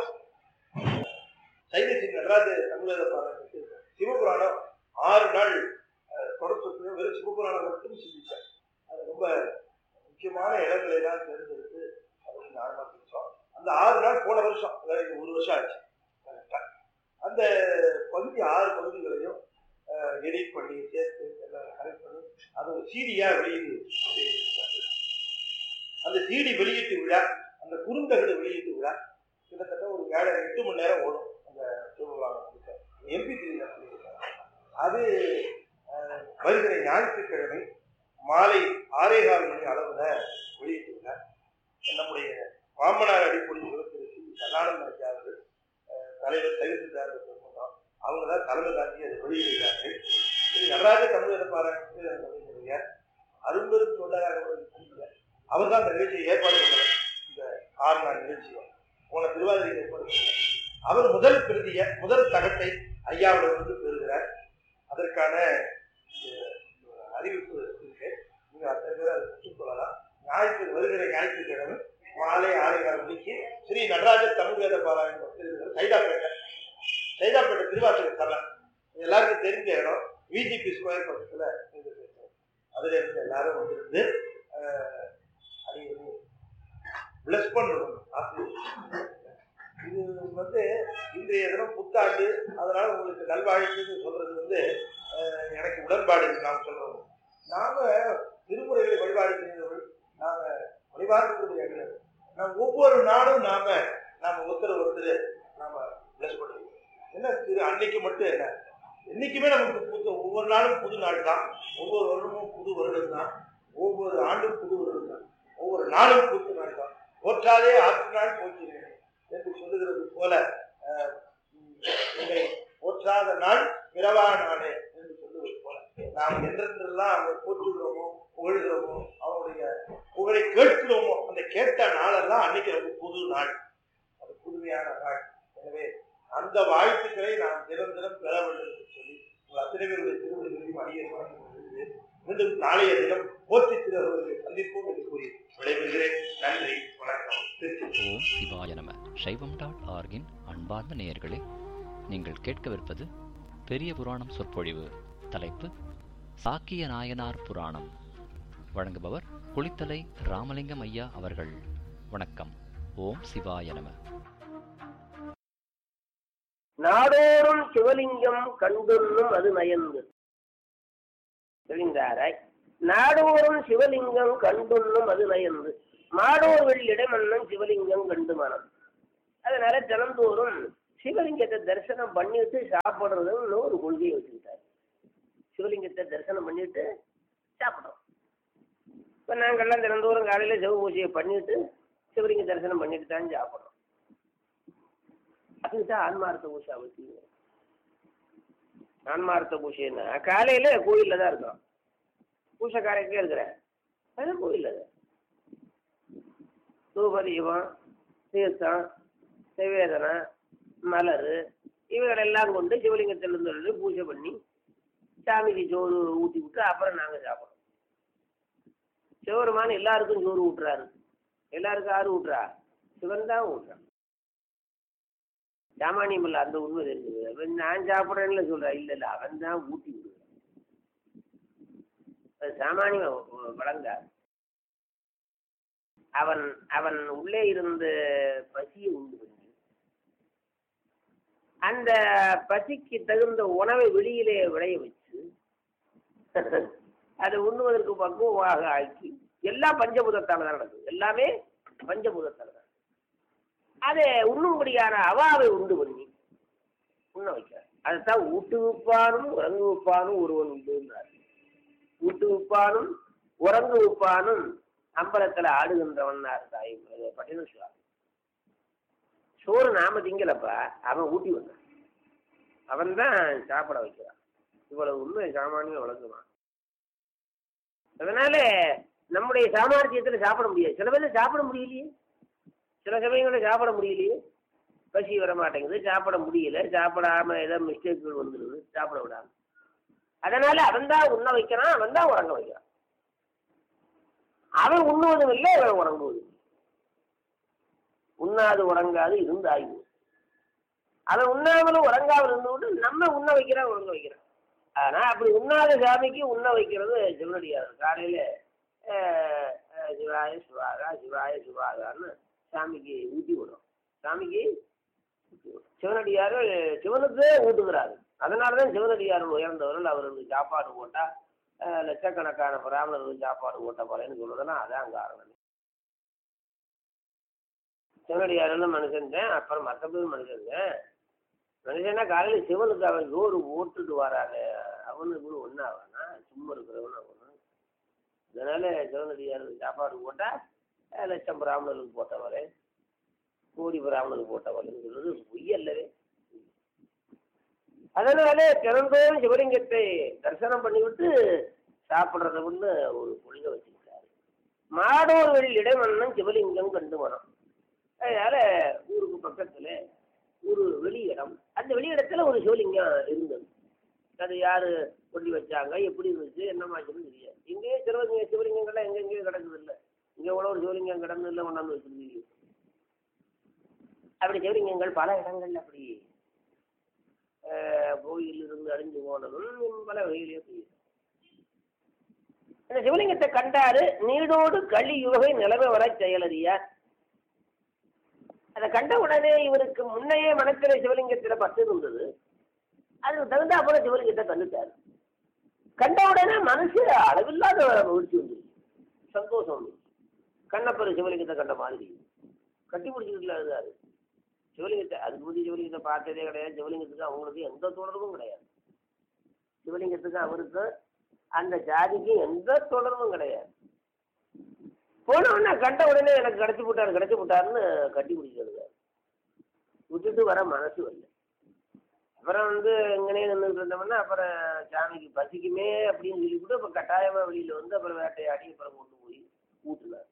சைனசின் நடராஜ தமிழக பாராட்டு சிவபுராணம் ஆறு நாள் அஹ், தொடர்பு வெறும் சிவபுராணம் மட்டும் சிந்திச்சேன் அது ரொம்ப முக்கியமான இடங்களை எல்லாம் தேர்ந்தெடுத்து அதுக்கு நார்மலாக பிடிச்சோம் அந்த ஆறு நாள் போன வருஷம் அதாவது இந்த ஒரு வருஷம் ஆச்சு correct ஆ. அந்த பகுதி ஆறு பகுதிகளையும் எடிட் பண்ணி சேர்த்து எல்லாம் கரெக்ட் பண்ணி அது ஒரு சீடியா வெளியீடு செய்திருக்காங்க. அந்த சீடி வெளியீட்டு விழா அந்த குறுந்தகடு வெளியீட்டு விழா கிட்டத்தட்ட ஒரு ஏழு எட்டு மணி நேரம் ஓடும் அந்த சிவபுராணம் எம்பி த்ரீல அது அஹ், வருகிற ஞாயிற்றுக்கிழமை மாலை ஆறே கால் மணி அளவுல வெளியிட்டுள்ள நம்முடைய மாமனார் அடிப்பொடி சிவத்திரு சி சதானந்த ஐயா அவர்கள் அஹ், தலைவர் சைவ சித்தாந்த பெருமன்றம் அவங்க தான் தலைமை தாக்கி அதை வெளியிடுகிறார்கள் ஸ்ரீ நடராஜ தமிழக பாராட்டுடைய அரும்பெரும் தொண்டராக அவர் தான் இந்த நிகழ்ச்சியை ஏற்பாடு பண்ணவர் இந்த ஆறு நாள் நிகழ்ச்சியை போன திருவாதிரை ஏற்பாடு பண்ணவர் அவர் முதல் பிரதிய முதல் தகட்டை ஐயாவிடமிருந்து பெறுகிறார் அதற்கான அஹ், அறிவிப்பு இருக்கு நீங்க அத்தனை பேர் அதை பெற்றுக்கொள்ளலாம் ஞாயிற்று வருகிற ஞாயிற்றுக்கிழமை மாலை ஆறு கால் மணிக்கு ஸ்ரீ நடராஜ தமிழ் வேத பாராயணம் பக்தர்கள் சைதாப்பேட்டை சைதாப்பேட்டை திருவாசக தரம் இது எல்லாருக்கும் தெரிஞ்ச இடம் விஜிபி ஸ்கொயர் பக்கத்துல இது இருக்கு. அதுல இருந்து எல்லாரும் வந்திருந்து அஹ், அது பிளஸ் பண்ணணும் ஆசிரியர் இது வந்து இன்றைய தினம் புத்தாண்டு அதனால உங்களுக்கு நல்வாழ்த்துன்னு சொல்றது வந்து அஹ், எனக்கு உடன்பாடு இல்லை நாம் சொல்றோம் நாம திருமுறைகளை வழிபாடு செய்தவர்கள் நாம வழிபாடுக்கூடிய இடங்கள் நாம் ஒவ்வொரு நாளும் நாம நாம ஒருத்தர் ஒருத்தர் நாம பிளஸ் பண்ணுவோம் என்ன திரு அன்னைக்கு மட்டும் என்ன என்னைக்குமே நமக்கு புது ஒவ்வொரு நாளும் புது நாள் தான் ஒவ்வொரு வருடமும் புது வருடம் தான் ஒவ்வொரு ஆண்டும் புது வருடம் தான் ஒவ்வொரு நாளும் புது நாள் தான் போற்றாதே ஆற்று நாள் போக்கிறேன் என்று சொல்லுகிறது போல அஹ், உம், என்னை போற்றாத நாள் பிறவா நாளே என்று சொல்லுவது போல நாம் என்றென்றெல்லாம் அவங்க போற்றுகிறோமோ புகழ்கிறோமோ அவங்களுடைய புகழை கேட்கிறோமோ அந்த கேட்ட நாளெல்லாம் அன்னைக்கு ரொம்ப புது நாள் அது புதுமையான நாள் எனவே அந்த வாழ்த்துக்களை நாம் தினம் தினம் பெற வேண்டும் என்று சொல்லி உங்கள் அத்தனை பேருடைய திருவிழிகளையும் அடியை வழங்கி கொண்டிருக்கிறேன் மீண்டும் நாளைய தினம் போற்றி திருவர்களை சந்திப்போம் என்று கூறி விடைபெறுகிறேன் நன்றி வணக்கம் திருச்சி ஓம் சிவாய நம சைவம் டாட் ஆர்கின் அன்பார்ந்த நேயர்களே நீங்கள் கேட்கவிருப்பது பெரிய புராணம் சொற்பொழிவு தலைப்பு சாக்கிய நாயனார் புராணம் வழங்குபவர் குளித்தலை ராமலிங்கம் ஐயா அவர்கள் வணக்கம் ஓம் சிவாய நம நாடோறும் சிவலிங்கம் கண்டுண்ணும் அது நயந்து தெரிந்தாராய் நாடோறும் சிவலிங்கம் கண்டுண்ணும் அது நயந்து மாடோர் வெள்ளிடமன்னும் சிவலிங்கம் கண்டு மனம் அதனால தினந்தோறும் சிவலிங்கத்தை தரிசனம் பண்ணிட்டு சாப்பிடுறதுன்னு ஒரு கொள்கையை வச்சுக்கிட்டார் சிவலிங்கத்தை தரிசனம் பண்ணிட்டு சாப்பிடும் இப்ப இப்போ நாங்கள்லாம் தினந்தோறும் காலையில் சிவ பூஜையை பண்ணிட்டு சிவலிங்க தரிசனம் பண்ணிட்டு தான் சாப்பிட்றோம் அதுதான் ஆன்மார்த்த பூஜை அவசியம் ஆன்மார்த்த பூஜைன்னா காலையில் கோயிலில் தான் இருக்கிறோம் பூசைக்காரக்கே இருக்கிறேன் அது கோயிலில் தான் தூபதீபம் தீர்த்தம் நிவேதனம் மலர் இவைகளெல்லாம் கொண்டு சிவலிங்கத்திலிருந்து பூஜை பண்ணி சாமிக்கு சோறு ஊற்றி விட்டு அப்புறம் நாங்கள் சாப்பிட்றோம் சிவருமான் எல்லாருக்கும் சோறு ஊட்டுறாரு எல்லாருக்கும் யாரு ஊட்டுறா சிவன் தான் ஊட்டுறான் சாமானியம் இல்லை அந்த உண்மை இருக்குது அவன் நான் சாப்பிட்றேன்னு சொல்கிறேன் இல்லை இல்லை அவன் தான் ஊட்டி விடுவான் அது சாமானியம் வழங்காது அவன் அவன் உள்ளே இருந்த பசியை உண்டு பண்ணி அந்த பசிக்கு தகுந்த உணவை வெளியிலே விளைய வச்சு அதை உண்ணுவதற்கு பக்குவமாக ஆக்கி எல்லாம் பஞ்சபூதத்தால தான் நடக்குது எல்லாமே பஞ்சபூதத்தால தான் அதை உண்ணும்படியான அவாவை உண்டு பண்ணி உண்ண வைக்கிறார் அதுதான் ஊட்டு விப்பானும் உறங்கு விப்பானும் ஒருவன் உண்டுன்றார் ஊட்டு விப்பானும் உறங்கு விப்பானும் அம்பலத்துல ஆடுகின்றவன் தாய் பட்டின சுவாமி சோறு நாம திங்கலப்பா அவன் ஊட்டி வந்தான் அவன் தான் சாப்பிட வைக்கிறான் இவ்வளவு உண்மை சாமானியம் வழங்குவான் அதனால நம்முடைய சாமர்த்தியத்துல சாப்பிட முடியாது சில பேர் சாப்பிட முடியலையே சில சமயங்களில் சாப்பிட முடியலையே பசி வர மாட்டேங்குது சாப்பிட முடியல சாப்பிடாம ஏதோ மிஸ்டேக்குகள் வந்துடுது சாப்பிட விடாம அதனால அவன் தான் உண்ண வைக்கிறான் அவன் தான் உறங்க வைக்கிறான் அவன் உண்ணுவதும் இல்லை அவன் உறங்குவதும் உண்ணாது உறங்காது இருந்து ஆய்வு அவன் உண்ணாமலும் உறங்காமல் இருந்துவிட்டு நம்ம உண்ண வைக்கிறான் உறங்க வைக்கிறான் ஆனா அப்படி உண்ணாத சாமிக்கு உண்ண வைக்கிறது சிவனடியார் காலையில அஹ், அஹ், சிவாய சிவாகா சிவாய சிவாகான்னு சாமிக்கு ஊட்டி விடும் சாமிக்கு ஊட்டி விடும். சிவனடியார் சிவனுக்கு ஊட்டுகிறாரு அதனாலதான் சிவனடியார் உயர்ந்தவர்கள் அவருக்கு சாப்பாடு போட்டா அஹ், லட்சக்கணக்கான பிராமணர்களுக்கு சாப்பாடு போட்ட போறேன்னு சொல்றதுன்னா அதான் காரணம் சிவனடியாரெல்லாம் மனுஷன் தான் அப்புறம் மற்ற பேர் மனுஷன் தான் மனுஷனா காலையில் சிவனுக்கு அவன் ஜோறு ஓட்டுட்டு வரானே அவனு கூட ஒன்றாவானா சும்மா இருக்கிறவன் அவனு அதனால சிவனடியாருக்கு சாப்பாடு போட்டால் லட்சம் பிராமணர்களுக்கு போட்டவரே கோடி பிராமணருக்கு போட்டவரேன்னு சொல்றது பொய் அல்லவே அதனால திறந்தோறும் சிவலிங்கத்தை தரிசனம் பண்ணிவிட்டு சாப்பிட்றத வந்து ஒரு கொள்கை வச்சிருக்காரு மாடோர்களில் இடைமன்னன் சிவலிங்கம் கண்டு மனம் அதனால ஊருக்கு பக்கத்துல ஒரு வெளியிடம் அந்த வெளியிடத்துல ஒரு சிவலிங்கம் இருந்தது அது யாரு கொண்டு வச்சாங்க எப்படி இருந்துச்சு என்னமாச்சுன்னு தெரியாது இங்கேயே சிவலிங்க சிவலிங்கங்கள்லாம் எங்கெங்கேயும் கிடக்குது இல்லை இங்க கூட ஒரு சிவலிங்கம் கிடந்து இல்லை கொண்டாந்து வச்சிருந்தீங்க அப்படி சிவலிங்கங்கள் பல இடங்கள்ல அப்படி அஹ், கோயில் இருந்து அழிஞ்சு போனதும் பல வகையிலே செய்யுது அந்த சிவலிங்கத்தை கண்டாரு நீடோடு களி யுகை நிலவை வர செயலறியார் அதை கண்ட உடனே இவருக்கு முன்னையே மனத்திலே சிவலிங்கத்தில் பட்டு இருந்தது அதுக்கு தகுந்த போல சிவலிங்கத்தை கண்டுட்டார் கண்ட உடனே மனசு அளவில்லாத மகிழ்ச்சி வந்து சந்தோஷம் வந்து கண்ணப்பர் சிவலிங்கத்தை கண்ட மாதிரி கட்டி பிடிச்சிக்கிட்டு அழுதாரு சிவலிங்கத்தை அதுக்கு முந்தைய சிவலிங்கத்தை பார்த்ததே கிடையாது சிவலிங்கத்துக்கு அவங்களுக்கு எந்த தொடர்பும் கிடையாது சிவலிங்கத்துக்கு அவருக்கு அந்த ஜாதிக்கு எந்த தொடர்பும் கிடையாது போன உடனே கண்ட உடனே எனக்கு கிடச்சி விட்டாரு கிடச்சி விட்டாருன்னு கட்டி பிடிச்சிருந்தாரு விட்டுட்டு வர மனசு வரல அப்புறம் வந்து இங்கனே நின்றுட்டு இருந்தோம்னா அப்புறம் சாமிக்கு பசிக்குமே அப்படின்னு சொல்லிவிட்டு அப்புறம் கட்டாயமா வெளியில வந்து அப்புறம் வேட்டையாடி அப்புறம் கொண்டு போய் ஊட்டுனார்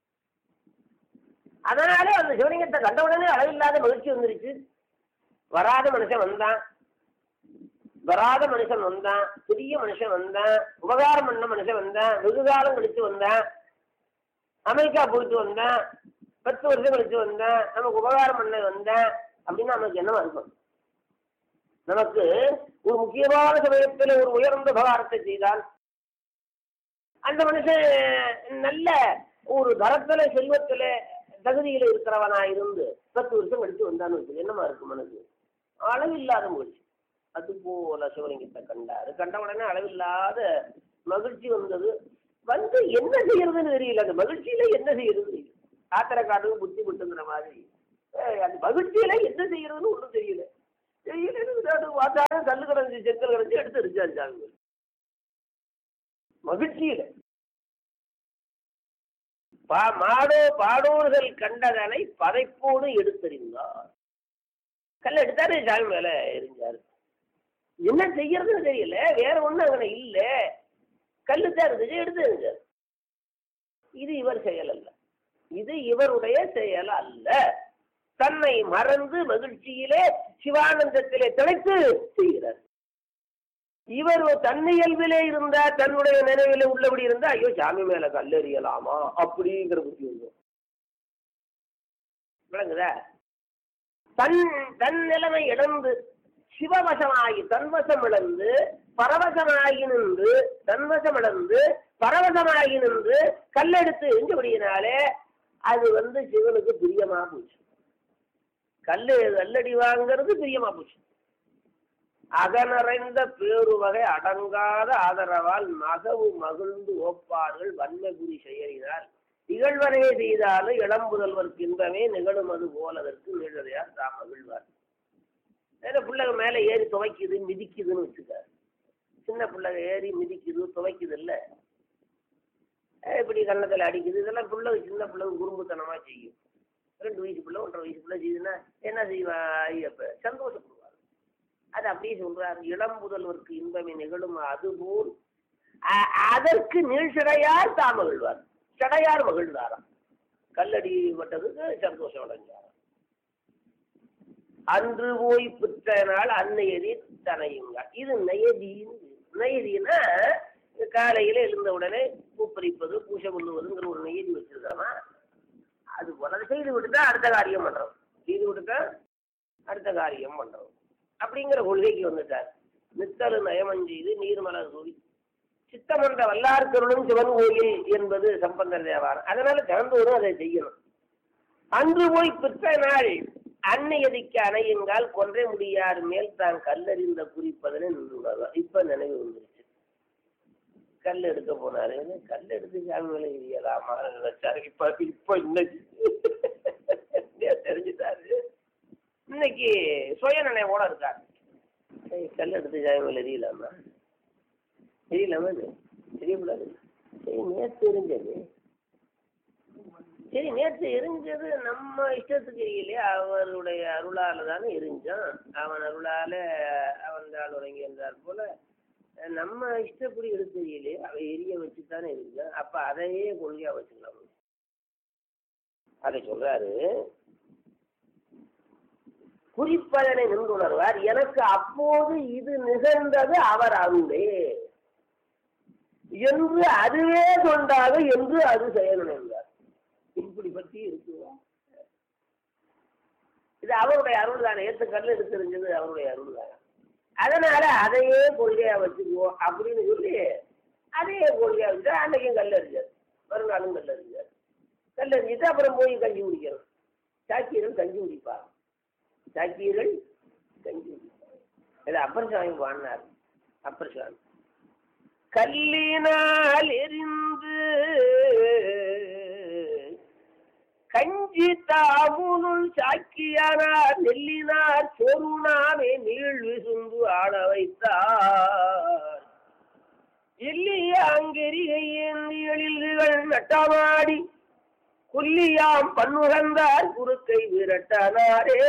அதனாலே அந்த சிவலிங்கத்தை கண்ட உடனே அளவில்லாத மகிழ்ச்சி வந்துருச்சு வராத மனுஷன் வந்தான் வராத மனுஷன் வந்தான் பெரிய மனுஷன் வந்தான் உபகாரம் பண்ண மனுஷன் வந்தான் வெகு காலம் கழிச்சு வந்தான் அமெரிக்கா போயிட்டு வந்தேன் பத்து வருஷம் கழிச்சு வந்தேன் நமக்கு உபகாரம் பண்ண வந்தேன் அப்படின்னு நமக்கு என்னவா இருக்கும் நமக்கு ஒரு முக்கியமான சமயத்தில் ஒரு உயர்ந்த உபகாரத்தை செய்தால் அந்த மனுஷன் நல்ல ஒரு தரத்துல செல்வத்துல தகுதியில இருக்கிறவனா இருந்து பத்து வருஷம் கழிச்சு வந்தான்னு வச்சு என்னமா இருக்கு மனசு அளவில்லாத மகிழ்ச்சி அது போல சிவலிங்கத்தை கண்டாரு கண்ட உடனே அளவில்லாத மகிழ்ச்சி வந்தது வந்து என்ன செய்யறதுன்னு தெரியல அந்த மகிழ்ச்சியில என்ன செய்யறது தெரியல ஆத்திர காட்டுக்கு புத்தி விட்டுங்கிற மாதிரி ஏய், அந்த மகிழ்ச்சியில என்ன செய்யறதுன்னு ஒன்றும் தெரியல தெரியல பார்த்தாலும் கல்லு கிடந்துச்சு செங்கல் கிடந்துச்சு எடுத்து அடிச்சாரு சாமி மகிழ்ச்சியில பா மாடோ பாடோர்கள் கண்டதனை பதைப்போடு எடுத்தறிந்தார் கல் எடுத்தாரு சாமி மேல எரிஞ்சாரு என்ன செய்யறதுன்னு தெரியல வேற ஒண்ணும் அங்கே இல்ல கல்லு தான் இருந்துச்சு எடுத்து எறிஞ்சாரு இது இவர் செயல் அல்ல இது இவருடைய செயல் அல்ல தன்னை மறந்து மகிழ்ச்சியிலே சிவானந்தத்திலே திளைத்து செய்கிறார் இவர் தன்னியல்பிலே இருந்தா தன்னுடைய நினைவில உள்ளபடி இருந்தா ஐயோ சாமி மேல கல்லெறியலாமா அப்படிங்கிற புத்தி வரும் விளங்குதா தன் தன் நிலைமை இழந்து சிவவசமாகி தன்வசம் இழந்து பரவசமாகி நின்று தன்வசம் இழந்து பரவசமாகி நின்று கல்லெடுத்து எஞ்சபடியினாலே அது வந்து சிவனுக்கு பிரியமா போச்சு கல்லு கல்லடி வாங்கிறது பிரியமா போச்சு அகனறைந்த பேருவகை அடங்காத ஆதரவால் மகவு மகிழ்ந்து ஓப்பார்கள் வன்மைகுறி செயலினார் இகழ்வரையை செய்தாலும் இளம்புதல்வர்க்கு இன்பமே நிகழும் அது போலதற்கு நிழலையார் தாம் மகிழ்வார் வேற பிள்ளைங்க மேலே ஏறி துவைக்குது மிதிக்குதுன்னு வச்சுக்க சின்ன பிள்ளைங்க ஏறி மிதிக்குது துவைக்குது இல்ல அஹ் இப்படி கன்னத்தில் அடிக்குது இதெல்லாம் பிள்ளைங்க சின்ன பிள்ளைங்க குறும்புத்தனமா செய்யும் ரெண்டு வயசு பிள்ளை ஒன்றரை வயசு பிள்ளை செய்யுதுன்னா என்ன செய்வா ஐயப்ப சந்தோஷப்படுவார் அது அப்படியே சொல்றாரு இளம் முதல்வருக்கு இன்பமே நிகழும் அதுபோல் அ- அதற்கு நீழ்சடையார் தாம் மகிழ்வார் சடையார் மகிழ்ந்தாராம் கல்லடி பட்டதுக்கு சந்தோஷம் அடைஞ்சாராம் அன்று போய் பெற்ற நாள் அன்னையதி தனையுங்க இது நயதின்னு நயதினா காலையில எழுந்த உடனே பூப்பறிப்பது பூசை கொள்ளுவதுங்கிற ஒரு நெய்தி வச்சிருக்காமா அது போல செய்து விட்டுட்டா அடுத்த காரியம் பண்றோம் செய்து விட்டுட்டா அடுத்த காரியம் பண்றோம் அப்படிங்கிற கொள்கைக்கு வந்துட்டார் நித்தலு நயமஞ்செய்து நீர்மலர் சூழி சித்தமன்ற வல்லார்கருளும் சிவன் கோயில் என்பது சம்பந்தர் தேவாரம் அதனால திறந்தோறும் அதை செய்யணும் அன்று போய் பிற்ற நாள் அன்னையதிக்கு அணையுங்கால் கொன்றை முடியார் மேல் தான் கல்லறிந்த குறிப்பதனை நின்றுள்ளார் இப்ப நினைவு வந்துருச்சு கல் எடுக்க போனாரு என்ன கல் எடுத்து சாமி மேல எரியலாமா நினைச்சாரு இப்ப இப்ப இன்னைக்கு தெரிஞ்சுட்டாரு இன்னைக்கு சுய நினைவோட இருக்காரு ஏய், கல் எடுத்து சாமி மேல எரியலாமா தெரியலாமா இது தெரியக்கூடாது சரி நேற்று எரிஞ்சது சரி நேற்று எரிஞ்சது நம்ம இஷ்டத்துக்கு எரியலையே அவருடைய அருளால தானே எரிஞ்சான் அவன் அருளால அவன் தாள் உறங்கி இருந்தார் போல நம்ம இஷ்டப்படி எடுத்து எரியலையே அவன் எரிய வச்சு தானே எரிஞ்சான் அப்ப அதையே கொள்கையா வச்சுக்கலாம் அதை சொல்றாரு குறிப்பதனை நின்றுணர்வார் எனக்கு அப்போது இது நிகழ்ந்தது அவர் அருளே என்று அதுவே சொன்னாக என்று அது செயலுணர்ந்தார் இப்படி பற்றி இருக்குவா இது அவருடைய அருள் தானே ஏத்து கல் எடுத்திருந்தது அவருடைய அருள் தானே அதனால அதையே கொள்கையா வச்சுக்குவோம் அப்படின்னு சொல்லி அதையே கொள்கையா வச்சு அன்னைக்கும் கல் எறிஞ்சார் மறுநாளும் கல் எறிஞ்சார் கல் எறிஞ்சிட்டு அப்புறம் போய் கஞ்சி குடிக்கணும் சாக்கியர்கள் கஞ்சி குடிப்பார் சாக்கியர்கள் கஞ்சி குடிப்பார் இது அப்பர் சாமி பாடினார் அப்பர் சாமி கல்லினால் எரிந்து கஞ்சி தாமுனுள் சாக்கியானார் நெல்லினார் சொருணாமே நீள் விசுந்து ஆட வைத்தார் எல்லிய அங்கெரிகை ஏந்தி எழில்கள் நட்டமாடி குல்லியாம் பன்முகந்தார் குறுக்கை விரட்டனாரே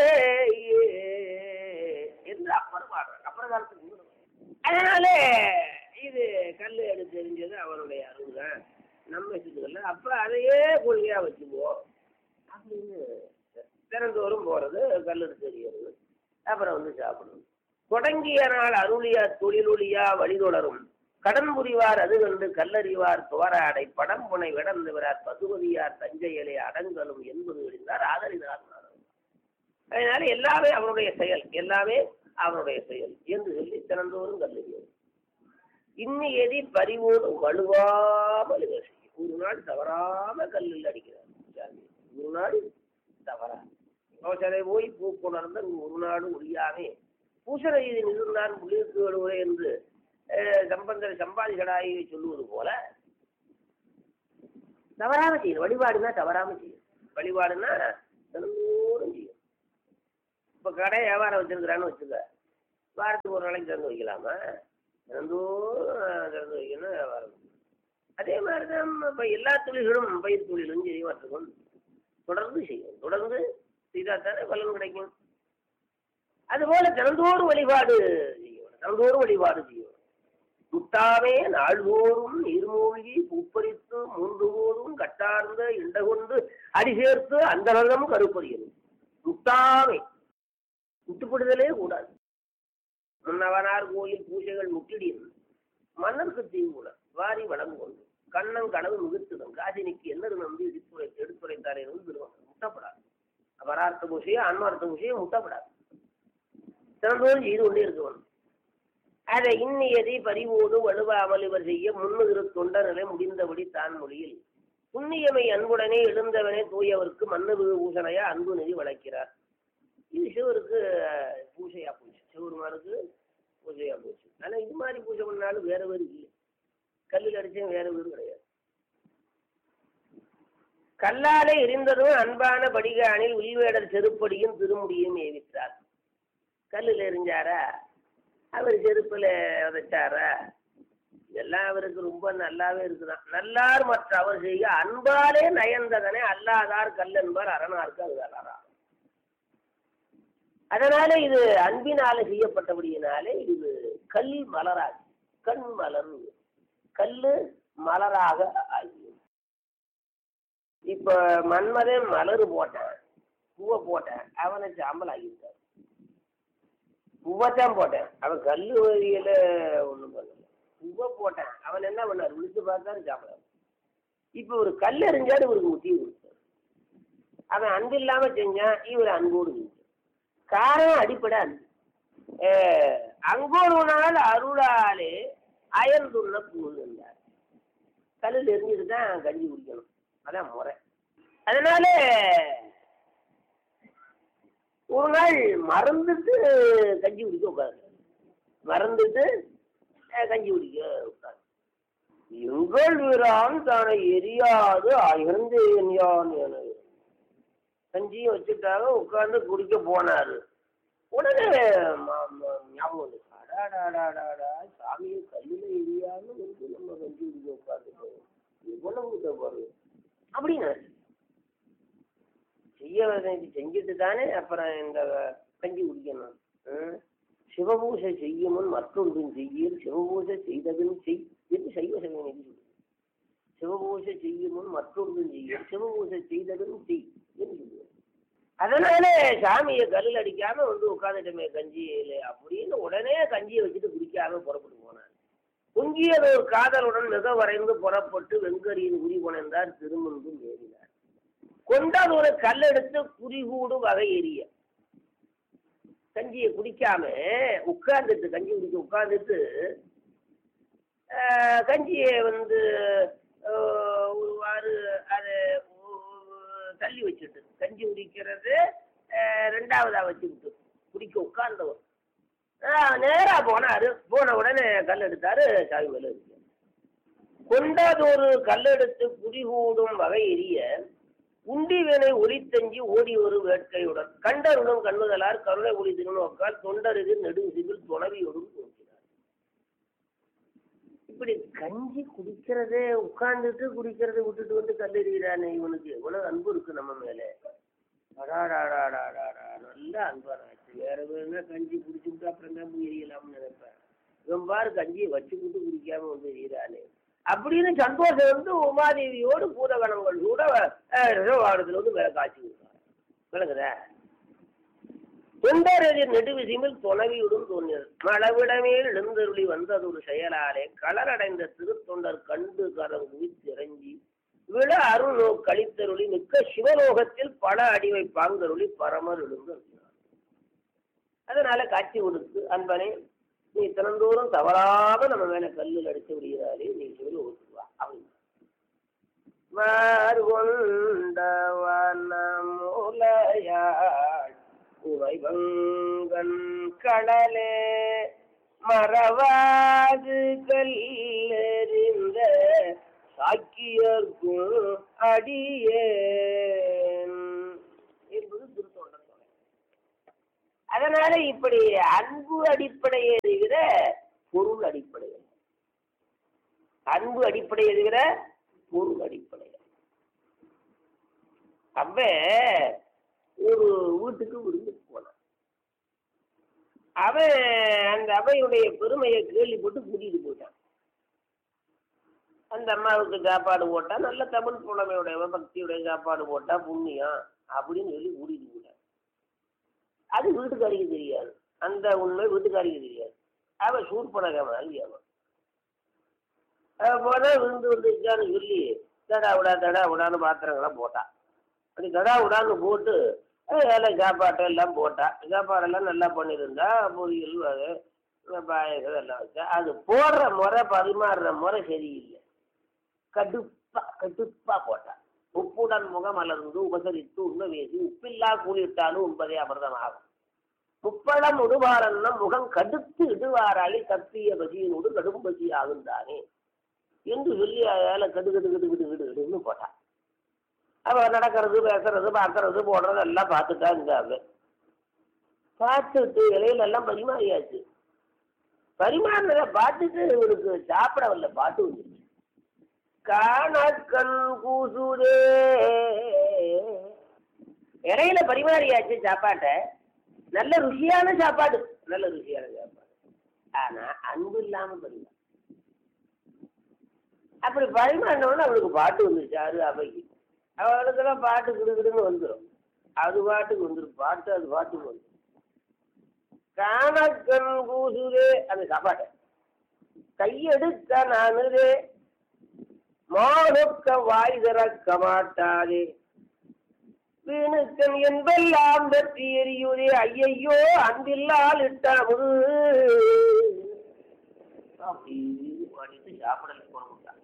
என்று அப்பர் பாடுறார் அப்புறம் காலத்துக்கு முன்னாடி. அதனால இது கல் எடுத்து தெரிஞ்சது அவருடைய அருள் தான் நம்ம வச்சுக்கல அப்ப அதையே கொள்கையா வச்சுக்குவோம் அப்படின்னு தினந்தோறும் போறது கல் எடுத்து எறியறது அப்புறம் வந்து சாப்பிடணும் தொடங்கிய நாள் அருளியா தொழிலொழியா வழிதொடரும் கடன் புரிவார் அது கண்டு கல்லறிவார் துவராடை படம் புனை விடந்துவிறார் பசுபதியார் தஞ்சையிலே அடங்கலும் என்பது எழுந்தார் ஆதரினார் அதனால எல்லாமே அவருடைய செயல் எல்லாமே அவருடைய செயல் என்று சொல்லி திறந்தோறும் கல்லறியது இன்னியதி பறிவோடு வலுவாமல் இவர் செய்யும் ஒரு நாள் தவறாம கல்லில் அடிக்கிறார் சாமி ஒரு நாள் தவறா அவசரை போய் பூப்புணர்ந்த ஒரு நாடு ஒழியாமே பூசண இது நின்றான் புள்ளிற்கு வருவரே என்று அஹ், சம்பந்தர் சம்பாதி கடாயை சொல்லுவது போல தவறாம செய்யணும் வழிபாடுனா தவறாம செய்யும் வழிபாடுனா தினந்தோறும் செய்யும் இப்போ கடை வியாபாரம் வச்சிருக்கிறான்னு வச்சுக்க வாரத்துக்கு ஒரு நாளைக்கு திறந்து வைக்கலாமா தினந்தோறும் திறந்து வைக்கணும் வியாபாரம் அதே மாதிரி தான் இப்போ எல்லா தொழில்களும் பயிர் தொழிலும் சரி மற்றவர்கள் தொடர்ந்து செய்யும் தொடர்ந்து செய்தால் தானே பலன் கிடைக்கும் அதுபோல தினந்தோறும் வழிபாடு செய்யணும் தினந்தோறும் வழிபாடு செய்யணும் முட்டாமே நாள்தோறும் நீர்மூழ்கி பூப்பறித்து மூன்று போதும் கட்டார்ந்த இண்டகொண்டு அடி சேர்த்து அந்த நலம் கருப்பறியது முட்டாமை முட்டுப்படுதலே கூடாது முன்னவனார் கோயில் பூஜைகள் முட்டிடின் மன்னருக்கு தீவு கூட வாரி வளம் கொண்டு கண்ணன் கனவு மிகுத்துடும் காசினிக்கு என்ன நம்பி எடுத்துரை எடுத்துரைத்தாரே என்று திருவண்ணம் முட்டப்படாது அபரார்த்த பூசையோ ஆன்மார்த்த பூசையோ முட்டப்படாது தினந்தோறும் செய்து கொண்டே இருக்கவன் அதை இன்னியதை பறிவோடு வலுவாமல் இவர் செய்ய முன்னுகிற தொண்ட நிலை முடிந்தபடி தான் மொழியில் புண்ணியமை அன்புடனே எழுந்தவனே தூயவருக்கு மன்னரு பூசணையா அன்பு நெறி வளர்க்கிறார் இது சிவருக்கு அஹ், பூசையா போச்சு சிவருமாருக்கு பூஜையா போச்சு ஆனா இது மாதிரி பூஜை பண்ணாலும் வேற வேறு இல்லை கல்லில் அடிச்சும் வேற வேறு கிடையாது கல்லாலே எரிந்ததும் அன்பான படிகானில் உள்வேடர் செருப்படியும் திருமுடியும் ஏவித்தார் கல்லில் எரிஞ்சாரா அவர் செருப்புல உதைச்சாரா இதெல்லாம் அவருக்கு ரொம்ப நல்லாவே இருக்குதான் நல்லார் மற்ற அவர் செய்ய அன்பாலே நயந்ததனே அல்லாதார் கல் என்பார் அரணாருக்கு அது அலரா அதனால இது அன்பினால செய்யப்பட்டபடியினாலே இது கல் மலராது கண் மலர் கல்லு மலராக ஆகி இப்ப மன்மதன் மலர் போட்டான் பூவை போட்டேன் அவனை சாம்பல் ஆகிவிட்டார் பூவை தான் போட்டேன் அவன் கல்லு வரியில ஒண்ணும் பண்ணல பூவை போட்டேன் அவன் என்ன பண்ணார் விழிச்சு பார்த்தாரு சாம்பல் இப்ப ஒரு கல் எறிஞ்சாரு இவருக்கு முத்தி கொடுத்தார் அவன் அன்பு இல்லாம செஞ்சான் இவர் அன்போடு செஞ்சான் காரணம் அடிப்படை அன்பு அஹ் அங்கோரு நாள் அருளாலே அயர்ந்துள்ள பூல் என்றார் கல்லில் எரிஞ்சிட்டு தான் கஞ்சி குடிக்கணும் அதான் முறை அதனால ஒரு நாள் மறந்துட்டு கஞ்சி குடிக்க உட்காரு மறந்துட்டு அஹ், கஞ்சி குடிக்க உட்காரு எங்கள் வீரான் தானே எரியாது அயர்ந்தேன் யான் என கஞ்சியும் வச்சுட்டாங்க உட்கார்ந்து குடிக்க போனாரு உடனே ம- ம- ஞாபகம் வந்து அடாடாடாடாடா சாமியை கல்லில் எரியாம இருக்கு நம்ம கஞ்சி குடிக்க உட்காந்துட்டோம் எவ்வளவு பாருங்க அப்படின்னு செய்ய வேண்டியது செஞ்சுட்டு தானே அப்புறம் இந்த கஞ்சி குடிக்கணும் ம்? சிவபூசை செய்யும் முன் மற்றொன்றும் செய்யல் சிவபூசை செய்ததும் செய் என்று சைவ சமயம் சொல்லுது சிவபூசை செய்யும் முன் மற்றொன்றும் செய்யல் சிவபூசை செய்ததும் செய் என்று சொல்லுவது அதனால சாமியை கல்லில் அடிக்காம வந்து உட்காந்துட்டமே கஞ்சியில அப்படின்னு உடனே கஞ்சியை வச்சுட்டு குடிக்காம புறப்பட்டு போனார் பொங்கியதோர் காதலுடன் மிக வரைந்து புறப்பட்டு வெங்கரியின் உரி புனைந்தார் திருமுன்பும் ஏறினார் கொண்டால் ஒரு கல்லெடுத்து குறிகூடு வகை எறிய கஞ்சியை குடிக்காம உட்கார்ந்துட்டு கஞ்சி குடிக்க உட்கார்ந்துட்டு ஆஹ், கஞ்சியை வந்து ஆஹ், ஒருவாறு அதை தள்ளி வச்சுட்டு கஞ்சி குடிக்கிறது ஆஹ், ரெண்டாவதா வச்சுக்கிட்டு குடிக்க உட்கார்ந்தவர் ஆஹ், நேரா போனாரு போன உடனே கல் எடுத்தாரு சாவி மேல இருக்கு கொண்டதொரு கல்லெடுத்து குடிகூடும் வகை எரிய உண்டிவனை ஒளித்தஞ்சி ஓடி ஒரு வேட்கையுடன் கண்டருடன் கண்ணுதலார் கருணை ஒளி திருநோக்கால் தொண்டருக்கு நெடுஞ்சிபில் துணவியோடும் நோக்கினார் இப்படி கஞ்சி குடிக்கிறதே உட்கார்ந்துட்டு குடிக்கிறதை விட்டுட்டு வந்து கல்லெறிகிறானே இவனுக்கு எவ்வளவு அன்பு இருக்கு நம்ம மேல அடாடாடாடாடாடா நல்ல அன்பானாச்சு வேற வேணும்னா கஞ்சி குடிச்சுட்டு அப்புறம் தான் போய் எரியலாம்னு நினைப்பேன் இவன் பாரு கஞ்சியை வச்சுக்கிட்டு குடிக்காம வந்து எரியறானே அப்படின்னு சந்தோஷம் வந்து உமாதேவியோடு பூதகணங்கள் கூட அஹ், ரிசவாடத்துல வந்து வேலை காய்ச்சி கொடுத்தாங்க விளங்குதா தொண்டரதிர் நெடுவிசிமில் துணவியுடன் தோன்றியது மளவிடமேல் எழுந்தருளி வந்தது ஒரு செயலாலே களரடைந்த திருத்தொண்டர் கண்டு கரம் குவித்திறங்கி விழ அருள் கழித்தருளி மிக்க சிவலோகத்தில் பல அடிவை பாங்கருளி பரமர் எழுந்து அருளினார். அதனால காட்சி கொடுத்து அன்பனே நீ தினந்தோறும் தவறாம நம்ம மேல கல்லில் அடிச்சு விடுகிறாரே நீ சிவல ஓட்டுவா அப்படின்னு மார்கொண்டவனமுலையாள் உவைவங்கன் கடலே மறவாது கல்லெறிந்த சாக்கியர்க்கும் அடியேன் என்பது திருத்தொண்டர் தொடர். அதனால இப்படி அன்பு அடிப்படையே தவிர பொருள் அடிப்படையில் அன்பு அடிப்படையை தவிர பொருள் அடிப்படை அவன் ஒரு வீட்டுக்கு விருந்துக்கு போனான் அவன் அந்த அவையுடைய பெருமையை கேள்விப்பட்டு கூட்டிட்டு போயிட்டான் அந்த அம்மாவுக்கு சாப்பாடு போட்டா நல்ல தமிழ் புலமையுடைய பக்தியுடைய சாப்பாடு போட்டா புண்ணியம் அப்படின்னு சொல்லி கூட்டிட்டு போயிட்டான் அது வீட்டுக்காரிக்கு தெரியாது அந்த உண்மை வீட்டுக்காரிக்கு தெரியாது அவன் சூர்பனக மாதிரி அவன் அவன் போனா விருந்து வந்துச்சான்னு சொல்லி தடா விடா தடா விடான்னு பாத்திரங்கள்லாம் போட்டான் அப்படி தடா விடான்னு போட்டு அஹ் எல்லாம் சாப்பாட்டை எல்லாம் போட்டா சாப்பாடெல்லாம் நல்லா பண்ணியிருந்தா பொரியல் வகை பாயசம் எல்லாம் வச்சா அது போடுற முறை பரிமாறுற முறை சரியில்லை கடுப்பா கடுப்பா போட்டா உப்புடன் முகம் மலர்ந்து உபசரித்து உண்மை வேசி உப்பில்லா கூலிட்டாலும் உண்பதே அமிர்தம் ஆகும் முப்பழம் உடுவாரன்னம் முகம் கடுத்து இடுவாராளி கத்திய பசியினோடு கடும் பசி ஆகுந்தானே என்று சொல்லி வேலை கடு கடு கடு கடு கடு கடுன்னு போட்டான் அவ நடக்கிறது பேசுறது பார்க்கறது போடுறது எல்லாம் பார்த்துட்டா இருந்தாங்க பார்த்துட்டு இலையில எல்லாம் பரிமாறியாச்சு பரிமாறினதை பார்த்துட்டு இவருக்கு சாப்பிட வரல பாட்டு வந்துருச்சு காணக்கண் கூசுரே இடையில பரிமாறியாச்சு சாப்பாட்டை நல்ல ருசியான சாப்பாடு நல்ல ருசியான சாப்பாடு ஆனா அன்பு இல்லாம பரிமாறு அப்படி பரிமாறினோன்னு அவளுக்கு பாட்டு வந்துருச்சு அது அவைக்கு அவளுக்கெல்லாம் பாட்டு கிடுகிடுன்னு வந்துடும் அது பாட்டுக்கு வந்துடும் பாட்டு அது பாட்டுக்கு வந்துடும் காணக்கண் கூசுரே அந்த சாப்பாட்டை கையெடுக்க நானுதே மானுக்க வாய் திறக்க மாட்டாதே வீணுக்கன் என்பெல்லாம் வெற்றி எரியுதே ஐயையோ அன்பில்லால் இட்டாமுது அப்படின்னு பாடிட்டு சாப்பிடல போனமுட்டான்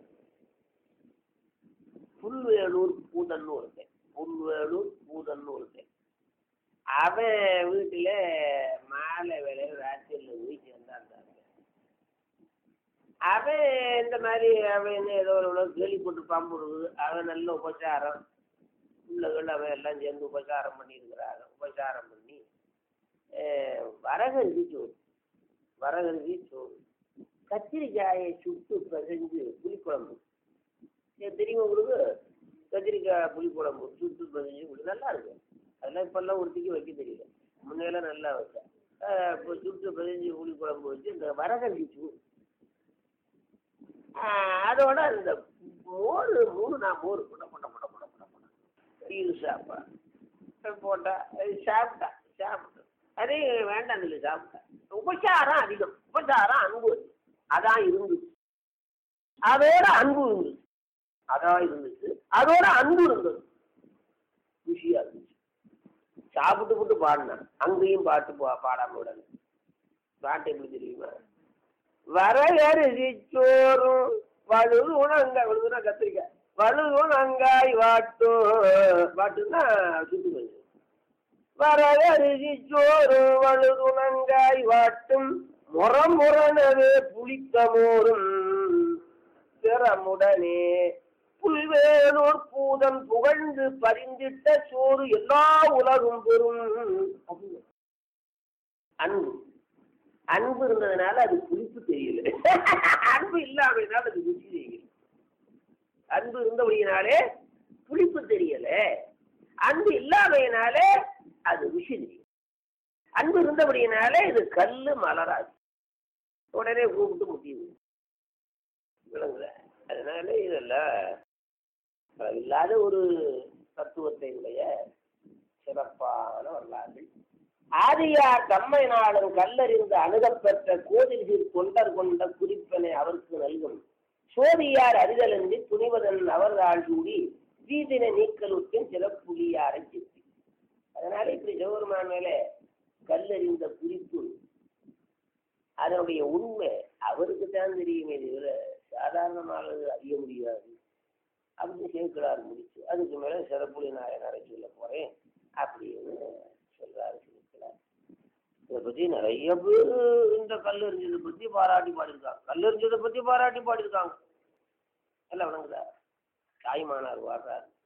புல்வேலூர் பூதன்னு ஒருத்தன் புல்வேலூர் பூதன்னு ஒருத்தன் அவன் வீட்டுல மாலை வேலையில ராத்திரியில் போய் சேர்ந்தாங்க அவன் இந்த மாதிரி அவன் ஏதோ ஒரு கேள்விப்பட்டு பாம்பு இருக்குது அவன் நல்ல உபச்சாரம் பிள்ளைகள் அவன் எல்லாம் சேர்ந்து உபச்சாரம் பண்ணியிருக்கிறாங்க உபச்சாரம் பண்ணி அஹ், வரகரிசி சோறு வரகரிசி சோறு கத்திரிக்காயை சுட்டு பிசைஞ்சு புளிக்குழம்பு ஏ, தெரியுமா உங்களுக்கு கத்திரிக்காய் புளிக்குழம்பு சுட்டு பிசைஞ்சு புளி நல்லா இருக்கு அதெல்லாம் இப்பெல்லாம் ஒருத்திக்கு வைக்க தெரியல முன்னையெல்லாம் நல்லா வச்சேன் அஹ், இப்போ சுட்டு பிசைஞ்சு புளிக்குழம்பு வச்சு இந்த வரகரிசி சோறு ஆஹ் அதோட அந்த மோர் மூணு நான் மோர் புட புட புட புட புட புட இது சாப்பாடு போட்டா அது சாப்பிட்டா சாப்பிட்டு அதே வேண்டாம் இல்லை சாப்பிட்டா உபச்சாரம் அதிகம் உபச்சாரம் அன்பு அதான் இருந்துச்சு அதோட அன்பு இருந்துச்சு அதான் இருந்துச்சு அதோட அன்பு இருந்தது குஷியா இருந்துச்சு சாப்பிட்டு போட்டு பாடினான் அங்கேயும் பாட்டு பா- பாடாம விடல பாட்டு எப்படி தெரியுமா வரகரிசி சோறும் வலுது உணங்க வலுதுனா கத்திரிக்காய் வலுது உணங்காய் வாட்டும் வாட்டுன்னா சுட்டு கொஞ்சம் வரகரிசி சோறு வலுது உணங்காய் வாட்டும் முறமுறனவே புளித்த மோரும் திறமுடனே புல்வேலூர் பூதன் புகழ்ந்து பரிந்திட்ட சோறு எல்லா உலகும் பெறும் அப்படின்னு. அன்பு அன்பு இருந்ததுனால அது புளிப்பு தெரியல அன்பு இல்லாததுனால அது ருசி தெரியல அன்பு இருந்தபடியினாலே புளிப்பு தெரியல அன்பு இல்லாமையினாலே அது ருசி தெரியும் அன்பு இருந்தபடியினாலே இது கல்லு மலராது உடனே கூப்பிட்டு முடியுது விளங்குதா அதனால இதெல்லாம் இல்லாத ஒரு தத்துவத்தை உடைய சிறப்பான வரலாறு ஆதியார் தம்மை நாளும் கல்லறிந்து அணுகப்பெற்ற கோதில் சீர் தொண்டர் கொண்ட குறிப்பனை அவருக்கு நல்கும் சோதியார் அறிதலன்றி துணிவதன் அவர்தாள் சூடி வீதின நீக்கலுற்றின் சிறப்புலியாரை சித்தி அதனால இப்படி சிவபெருமான் மேல கல்லறிந்த குறிப்பு அதனுடைய உண்மை அவருக்கு தான் தெரியுமே தவிர சாதாரணமாக அறிய முடியாது அப்படின்னு சேர்க்கிறார் முடிச்சு அதுக்கு மேல சிறப்புலி நாயனாரை சொல்ல போறேன் அப்படின்னு சொல்றாரு சிறுக்கிறார் இதை பத்தி நிறைய பேர் இந்த கல்லெறிஞ்சதை பத்தி பாராட்டி பாடியிருக்காங்க கல்லெறிஞ்சதை பத்தி பாராட்டி பாடியிருக்காங்க எல்லாம் வணங்குதா தாய்மானார் வாடுறார்